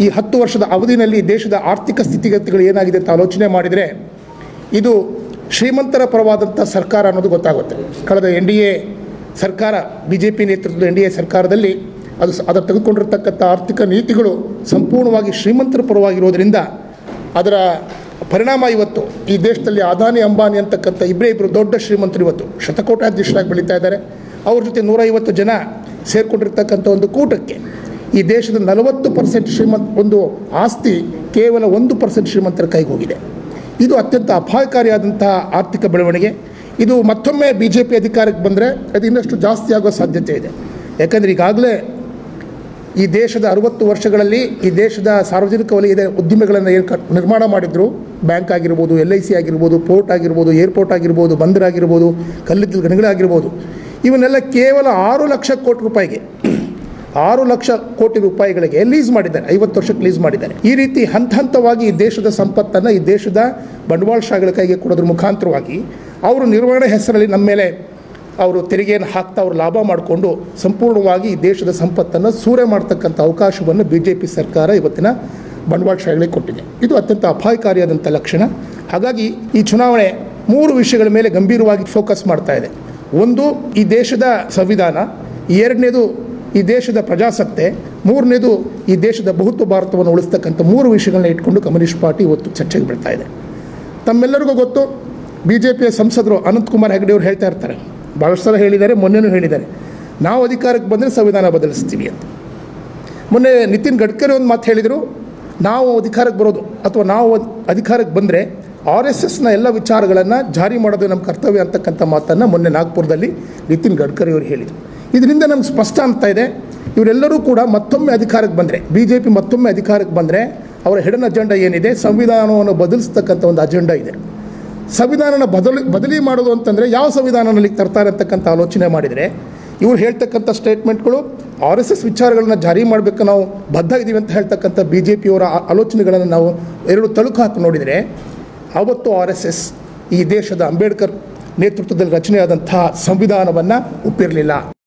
ಈ ಹತ್ತು ವರ್ಷದ ಅವಧಿನಲ್ಲಿ ದೇಶದ ಆರ್ಥಿಕ ಸ್ಥಿತಿಗತಿಗಳು ಏನಾಗಿದೆ ಅಂತ ಆಲೋಚನೆ ಮಾಡಿದರೆ ಇದು ಶ್ರೀಮಂತರ ಪರವಾದಂಥ ಸರ್ಕಾರ ಅನ್ನೋದು ಗೊತ್ತಾಗುತ್ತೆ ಕಳೆದ ಎನ್ ಡಿ ಎ ಸರ್ಕಾರ ಬಿ ಜೆ ಪಿ ನೇತೃತ್ವದ ಎನ್ ಡಿ ಎ ಸರ್ಕಾರದಲ್ಲಿ ಅದು ಸ- ಅದರ ತೆಗೆದುಕೊಂಡಿರ್ತಕ್ಕಂಥ ಆರ್ಥಿಕ ನೀತಿಗಳು ಸಂಪೂರ್ಣವಾಗಿ ಶ್ರೀಮಂತರ ಪರವಾಗಿರೋದ್ರಿಂದ ಅದರ ಪರಿಣಾಮ ಇವತ್ತು ಈ ದೇಶದಲ್ಲಿ ಅದಾನಿ ಅಂಬಾನಿ ಅಂತಕ್ಕಂಥ ಇಬ್ಬರೇ ಇಬ್ಬರು ದೊಡ್ಡ ಶ್ರೀಮಂತರು ಇವತ್ತು ಶತಕೋಟ್ಯಾಧೀಶರಾಗಿ ಬೆಳೀತಾ ಇದ್ದಾರೆ ಅವ್ರ ಜೊತೆ ನೂರೈವತ್ತು ಜನ ಸೇರ್ಕೊಂಡಿರ್ತಕ್ಕಂಥ ಒಂದು ಕೂಟಕ್ಕೆ ಈ ದೇಶದ ನಲವತ್ತು ಪರ್ಸೆಂಟ್ ಶ್ರೀಮಂತ ಒಂದು ಆಸ್ತಿ ಕೇವಲ ಒಂದು ಪರ್ಸೆಂಟ್ ಶ್ರೀಮಂತರ ಕೈಗೆ ಹೋಗಿದೆ ಇದು ಅತ್ಯಂತ ಅಪಾಯಕಾರಿಯಾದಂತಹ ಆರ್ಥಿಕ ಬೆಳವಣಿಗೆ ಇದು ಮತ್ತೊಮ್ಮೆ ಬಿ ಜೆ ಪಿ ಅಧಿಕಾರಕ್ಕೆ ಬಂದರೆ ಅದು ಇನ್ನಷ್ಟು ಜಾಸ್ತಿ ಆಗೋ ಸಾಧ್ಯತೆ ಇದೆ ಯಾಕಂದರೆ ಈಗಾಗಲೇ ಈ ದೇಶದ ಅರುವತ್ತು ವರ್ಷಗಳಲ್ಲಿ ಈ ದೇಶದ ಸಾರ್ವಜನಿಕ ವಲಯದ ಉದ್ದಿಮೆಗಳನ್ನು ಏನು ಕ- ನಿರ್ಮಾಣ ಮಾಡಿದ್ರು ಬ್ಯಾಂಕ್ ಆಗಿರ್ಬೋದು ಎಲ್ ಐ ಸಿ ಆಗಿರ್ಬೋದು ಪೋರ್ಟ್ ಆಗಿರ್ಬೋದು ಏರ್ಪೋರ್ಟ್ ಆಗಿರ್ಬೋದು ಬಂದರ್ ಆಗಿರ್ಬೋದು ಕಲ್ಲಿದ್ದಲು ಗಣಿಗಳಾಗಿರ್ಬೋದು ಇವನ್ನೆಲ್ಲ ಕೇವಲ ಆರು ಲಕ್ಷ ಕೋಟಿ ರೂಪಾಯಿಗೆ ಆರು ಲಕ್ಷ ಕೋಟಿ ರೂಪಾಯಿಗಳಿಗೆ ಲೀಸ್ ಮಾಡಿದ್ದಾರೆ ಐವತ್ತು ವರ್ಷಕ್ಕೆ ಲೀಸ್ ಮಾಡಿದ್ದಾರೆ ಈ ರೀತಿ ಹಂತ ಹಂತವಾಗಿ ಈ ದೇಶದ ಸಂಪತ್ತನ್ನು ಈ ದೇಶದ ಬಂಡವಾಳಶಾಹಿಗಳ ಕೈಗೆ ಕೊಡೋದ್ರ ಮುಖಾಂತರವಾಗಿ ಅವರು ನಿರ್ವಹಣೆ ಹೆಸರಲ್ಲಿ ನಮ್ಮ ಮೇಲೆ ಅವರು ತೆರಿಗೆಯನ್ನು ಹಾಕ್ತಾ ಅವರು ಲಾಭ ಮಾಡಿಕೊಂಡು ಸಂಪೂರ್ಣವಾಗಿ ಈ ದೇಶದ ಸಂಪತ್ತನ್ನು ಸೂರೆ ಮಾಡ್ತಕ್ಕಂಥ ಅವಕಾಶವನ್ನು ಬಿ ಜೆ ಪಿ ಸರ್ಕಾರ ಇವತ್ತಿನ ಬಂಡವಾಳಶಾಹಿಗಳಿಗೆ ಕೊಟ್ಟಿದೆ ಇದು ಅತ್ಯಂತ ಅಪಾಯಕಾರಿಯಾದಂಥ ಲಕ್ಷಣ ಹಾಗಾಗಿ ಈ ಚುನಾವಣೆ ಮೂರು ವಿಷಯಗಳ ಮೇಲೆ ಗಂಭೀರವಾಗಿ ಫೋಕಸ್ ಮಾಡ್ತಾ ಇದೆ ಒಂದು ಈ ದೇಶದ ಸಂವಿಧಾನ ಎರಡನೇದು ಈ ದೇಶದ ಪ್ರಜಾಸತ್ತೆ ಮೂರನೇದು ಈ ದೇಶದ ಬಹುತ್ವ ಭಾರತವನ್ನು ಉಳಿಸ್ತಕ್ಕಂಥ ಮೂರು ವಿಷಯಗಳನ್ನ ಇಟ್ಕೊಂಡು ಕಮ್ಯುನಿಸ್ಟ್ ಪಾರ್ಟಿ ಇವತ್ತು ಚರ್ಚೆಗೆ ಬಿಡ್ತಾ ಇದೆ ತಮ್ಮೆಲ್ಲರಿಗೂ ಗೊತ್ತು ಬಿ ಜೆ ಪಿಯ ಸಂಸದರು ಅನಂತಕುಮಾರ್ ಹೆಗಡೆ ಅವರು ಹೇಳ್ತಾ ಇರ್ತಾರೆ ಭಾಳಷ್ಟು ಸಲ ಹೇಳಿದ್ದಾರೆ ಮೊನ್ನೆನೂ ಹೇಳಿದ್ದಾರೆ ನಾವು ಅಧಿಕಾರಕ್ಕೆ ಬಂದರೆ ಸಂವಿಧಾನ ಬದಲಿಸ್ತೀವಿ ಅಂತ ಮೊನ್ನೆ ನಿತಿನ್ ಗಡ್ಕರಿ ಒಂದು ಮಾತು ಹೇಳಿದರು ನಾವು ಅಧಿಕಾರಕ್ಕೆ ಬರೋದು ಅಥವಾ ನಾವು ಅಧಿಕಾರಕ್ಕೆ ಬಂದರೆ ಆರ್ ಎಸ್ ಎಸ್ನ ಎಲ್ಲ ವಿಚಾರಗಳನ್ನು ಜಾರಿ ಮಾಡೋದು ನಮ್ಮ ಕರ್ತವ್ಯ ಅಂತಕ್ಕಂಥ ಮಾತನ್ನು ಮೊನ್ನೆ ನಾಗ್ಪುರದಲ್ಲಿ ನಿತಿನ್ ಗಡ್ಕರಿ ಅವರು ಹೇಳಿದರು ಇದರಿಂದ ನಮ್ಗೆ ಸ್ಪಷ್ಟ ಆಗ್ತಾ ಇದೆ ಇವರೆಲ್ಲರೂ ಕೂಡ ಮತ್ತೊಮ್ಮೆ ಅಧಿಕಾರಕ್ಕೆ ಬಂದರೆ ಬಿ ಜೆ ಪಿ ಮತ್ತೊಮ್ಮೆ ಅಧಿಕಾರಕ್ಕೆ ಬಂದರೆ ಅವರ ಹಿಡನ್ ಅಜೆಂಡಾ ಏನಿದೆ ಸಂವಿಧಾನವನ್ನು ಬದಲಿಸ್ತಕ್ಕಂಥ ಒಂದು ಅಜೆಂಡಾ ಇದೆ ಸಂವಿಧಾನನ ಬದಲಿ ಬದಲಿ ಮಾಡೋದು ಅಂತಂದರೆ ಯಾವ ಸಂವಿಧಾನದಲ್ಲಿ ತರ್ತಾರೆ ಅಂತಕ್ಕಂಥ ಆಲೋಚನೆ ಮಾಡಿದರೆ ಇವ್ರು ಹೇಳ್ತಕ್ಕಂಥ ಸ್ಟೇಟ್ಮೆಂಟ್ಗಳು ಆರ್ ಎಸ್ ಎಸ್ ವಿಚಾರಗಳನ್ನ ಜಾರಿ ಮಾಡಬೇಕು ನಾವು ಬದ್ಧ ಇದ್ದೀವಿ ಅಂತ ಹೇಳ್ತಕ್ಕಂಥ ಬಿ ಜೆ ಪಿಯವರ ಆಲೋಚನೆಗಳನ್ನು ನಾವು ಎರಡು ತಳುಕು ಹಾಕಿ ನೋಡಿದರೆ ಆವತ್ತು ಆರ್ ಎಸ್ ಎಸ್ ಈ ದೇಶದ ಅಂಬೇಡ್ಕರ್ ನೇತೃತ್ವದಲ್ಲಿ ರಚನೆಯಾದಂತಹ ಸಂವಿಧಾನವನ್ನು ಒಪ್ಪಿರಲಿಲ್ಲ